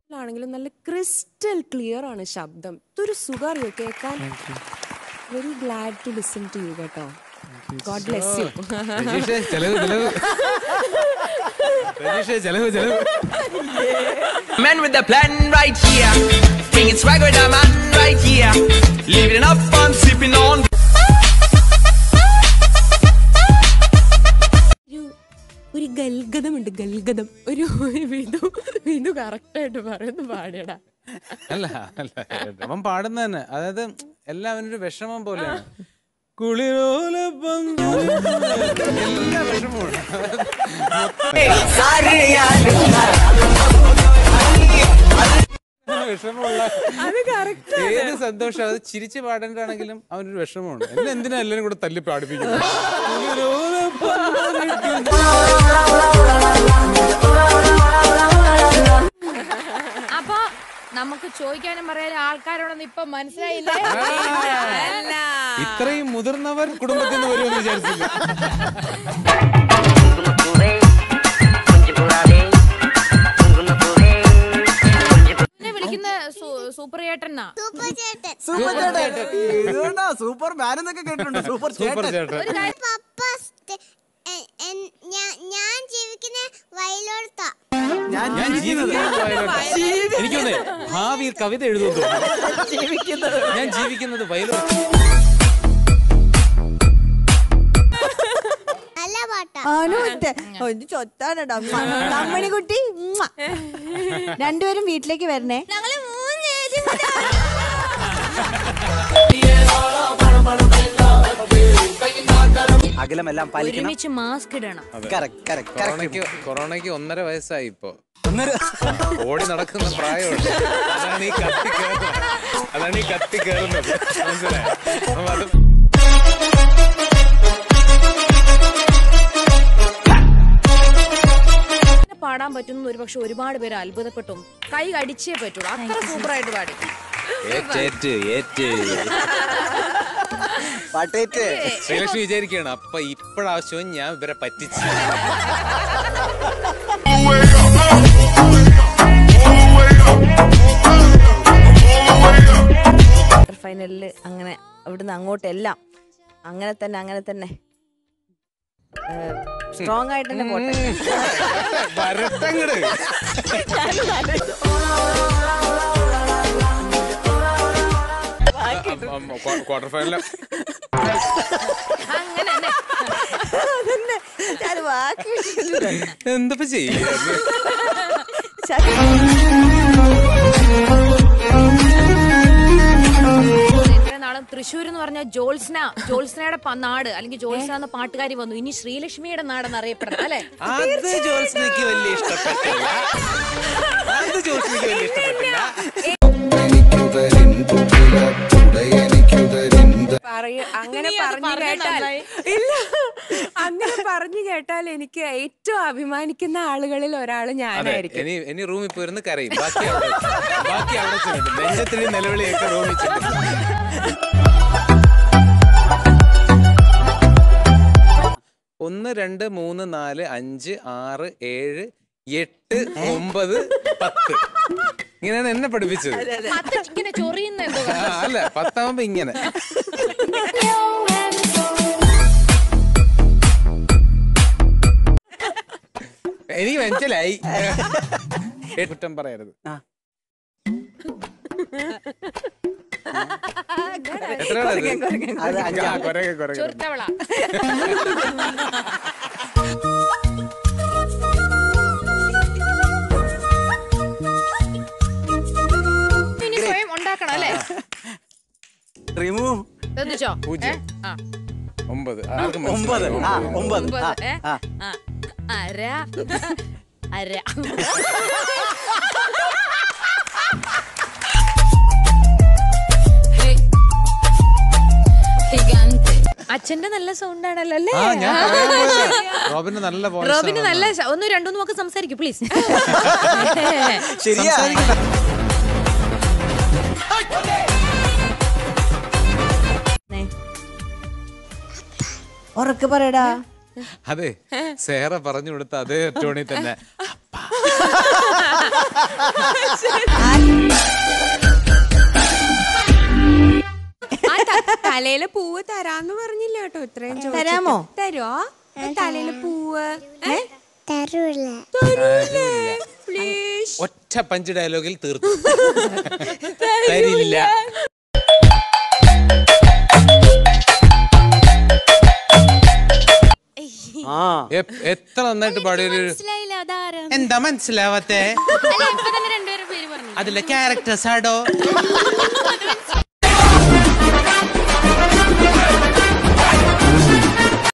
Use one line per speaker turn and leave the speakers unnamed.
ആണെങ്കിലും നല്ല crystal clear ആണ് ശബ്ദം ഇതൊരു സുഖറിയോ കേൾക്കാൻ very glad to listen to you കേട്ടോ ഗോഡ് ബ്ലെസ് യു
രജീഷേ ചെലവ് ചെലവ് രജീഷേ ചെലവ് ചെലവ്
Man with the plan right here. King it's swag with a man right here. Living up fun, sipping on.
ഒരു ഒരു ഗൽഗതമുണ്ട് ഗൽഗതം ഒരു വിധു വിധു കറക്റ്റായിട്ട് പറയുന്നു പാടിയടാ
അല്ല അല്ല അവൻ പാടുന്ന തന്നെ അതായത് എല്ലാവരും ഒരു വിഷമം പോലെയാണ് കുളിരോല എല്ലാ വിഷമവും വിഷമമുള്ള
അത് കറക്റ്റ്
ഏത് സന്തോഷം അത് ചിരിച്ച് പാടേണ്ടതാണെങ്കിലും അവനൊരു വിഷമമുണ്ട് എന്നെ എന്തിനാ എല്ലാരും കൂടെ തല്ലി പാടിപ്പിക്കുന്നത് കുളിരോല
അപ്പൊ നമുക്ക് ചോദിക്കാനും പറയാനും ആൾക്കാരോടൊന്നും ഇപ്പൊ മനസ്സിലായില്ലേ അല്ല
ഇത്രയും മുതിർന്നവർ കുടുംബത്തിൽ നിന്ന് വരുമെന്ന് വിചാരിച്ചില്ല
എന്നെ വിളിക്കുന്ന സൂ- സൂപ്പർ ചേട്ടനാ
സൂപ്പർ ചേട്ടൻ
സൂപ്പർ ചേട്ടൻ ഇതുകൊണ്ടാ സൂപ്പർ മാൻ എന്നൊക്കെ കേട്ടിട്ടുണ്ട് സൂപ്പർ
സൂപ്പർ
ചേട്ടൻ
ചേട്ടൻ
പപ്പ സ്റ്റ- എ- എൻ- ഞാ- ഞാൻ ജീവിക്കുന്ന വയലോടത്താ
ഞാൻ
ഞാൻ ജീവിക്കുന്നത് എനിക്കൊന്ന് ഭാവിയിൽ കവിത എഴുതുന്നു
ജീവിക്കുന്നത്
ഞാൻ ജീവിക്കുന്നത് വയലൂർ
നല്ല പാട്ടാ
ആണോട്ടെ ഒന്ന് ചൊത്താനടാ അമ്മണിക്കുട്ടി രണ്ടുപേരും വീട്ടിലേക്ക് വരണേ
ഞങ്ങള് മൂന്ന്
അകലമെല്ലാം പാലിക്കണം
ഒരുമിച്ച് മാസ്ക് ഇടണം
കറക്റ്റ് കറക്റ്റ്
കൊറോണയ്ക്ക് കൊറോണയ്ക്ക് ഒന്നര വയസ്സായി ഇപ്പൊ
ഒന്നര
ഓടി നടക്കുന്ന പ്രായമുണ്ട് അതാണ് ഈ കത്തി കയറുന്നത് അതാണ് ഈ കത്തി കയറുന്നത് മനസ്സിലായോ അപ്പൊ അത്
ഇങ്ങനെ പാടാൻ പറ്റുന്ന ഒരു പക്ഷെ ഒരുപാട് പേര് അത്ഭുതപ്പെട്ടും കൈ കടിച്ചേ പറ്റുള്ളൂ അത്ര സൂപ്പറായിട്ട് പാടി
ഏറ്റേറ്റ് ഏറ്റ്
പാട്ടേറ്റ്
ശ്രീലക്ഷ്മി വിചാരിക്കുകയാണ് അപ്പൊ ഇപ്പോഴാവശ്യവും ഞാൻ ഇവരെ പറ്റിച്ചു
ഫൈനലില് അങ്ങനെ അവിടുന്ന് അങ്ങോട്ടെല്ലാം അങ്ങനെ തന്നെ അങ്ങനെ തന്നെ സ്ട്രോങ് ആയിട്ട് തന്നെ പോട്ടെ
വരട്ടങ്ങട് ക്വാർട്ടർ ഫൈനൽ
അങ്ങനെ തന്നെ
അതന്നെ ഞാൻ ബാക്കി
എന്തപ്പോ ചെയ്യും
ഇത്രയും നാളും തൃശ്ശൂർ എന്ന് പറഞ്ഞ ജോത്സ്ന ജോത്സ്നയുടെ പ- നാട് അല്ലെങ്കിൽ ജോത്സ്ന എന്ന പാട്ടുകാരി വന്നു ഇനി ശ്രീലക്ഷ്മിയുടെ നാടെന്ന് അറിയപ്പെടണം അല്ലെ
അത് ജോത്സ്നയ്ക്ക് വലിയ ഇഷ്ടപ്പെട്ടില്ല അത് ജോത്സ്നയ്ക്ക് വലിയ ഇഷ്ടപ്പെട്ടില്ല
പറയ അങ്ങനെ പറഞ്ഞു കേട്ടാൽ ഇല്ല അങ്ങനെ പറഞ്ഞു കേട്ടാൽ എനിക്ക് ഏറ്റവും അഭിമാനിക്കുന്ന ആളുകളിൽ ഒരാൾ
അതെ
ഞാനായിരിക്കും
ഇനി ഇനി റൂമിൽ പോയിരുന്ന് കരയും ബാക്കി അവിടെ വെച്ച്. ബാക്കി അവിടെ ചെന്നിട്ട് നെഞ്ചത്തിരി നിലവിളിയൊക്കെ റൂമിൽ ചെന്നിട്ട് ഒന്ന് രണ്ട് മൂന്ന് നാല് അഞ്ച് ആറ് ഏഴ് എട്ട് ഒമ്പത് പത്ത് ഇങ്ങനെയാണ് എന്നെ പഠിപ്പിച്ചത്
പത്ത് ഇങ്ങനെ ചൊറിയുന്ന എന്തോ
ആ, അല്ല പത്താവുമ്പോ ഇങ്ങനെ എനിക്ക് മനസ്സിലായി കുറ്റം പറയരുത്
ആ.
എത്രയാണ് ഇത്?
അത്
ആ,
അഞ്ചാം
കൊരകെ, കൊരകെ.
ചൊരുത്തവള ഇനി സ്വയം ഉണ്ടാക്കണം അല്ലേ
റിമൂവ്
ശ്രദ്ധിച്ചോ
പൂജ്യം.
ഏ? ആ
ഒമ്പത് ആർക്കും
ഒമ്പത്
മനസ്സിലായി.
ആ ഒമ്പത് ആ
ഒമ്പത്, ഏ?
ആ
ആ. അര അര അച്ഛന്റെ നല്ല സൗണ്ട് ആണല്ലോ അല്ലേ
ആ ഞാൻ പറയാൻ പോയതാ. റോബിന് നല്ല voice
റോബിന്
ആണെന്ന്.
നല്ല ശ- ഒന്ന് രണ്ടു വാക്ക് സംസാരിക്കൂ പ്ലീസ്
ശരിയാ
ഉറക്കെ പറയടാ
അതെ സേറ പറഞ്ഞു കൊടുത്ത അതേ ടോണിൽ തന്നെ
ആ ത- തലയിലെ പൂവ് തരാന്ന് പറഞ്ഞില്ല കേട്ടോ ഇത്രയും ചോദിച്ചിട്ട്.
തരാമോ?
തരുവോ തലയിലെ പൂവ് ഏ?
തരൂല
തരൂലേ? Please.
ഒറ്റ പഞ്ച് ഡയലോഗിൽ തീർത്തു തരില്ല
ആ
എ- എത്ര നന്നായിട്ട് പാടിയൊരു
മനസ്സിലായില്ല അതാരാ
എന്താ മനസ്സിലാവാത്തെ
അല്ല ഇപ്പൊ തന്നെ രണ്ടുപേരും പേര് പറഞ്ഞു
അതിലെ ക്യാരക്ടേഴ്സ് ആടോ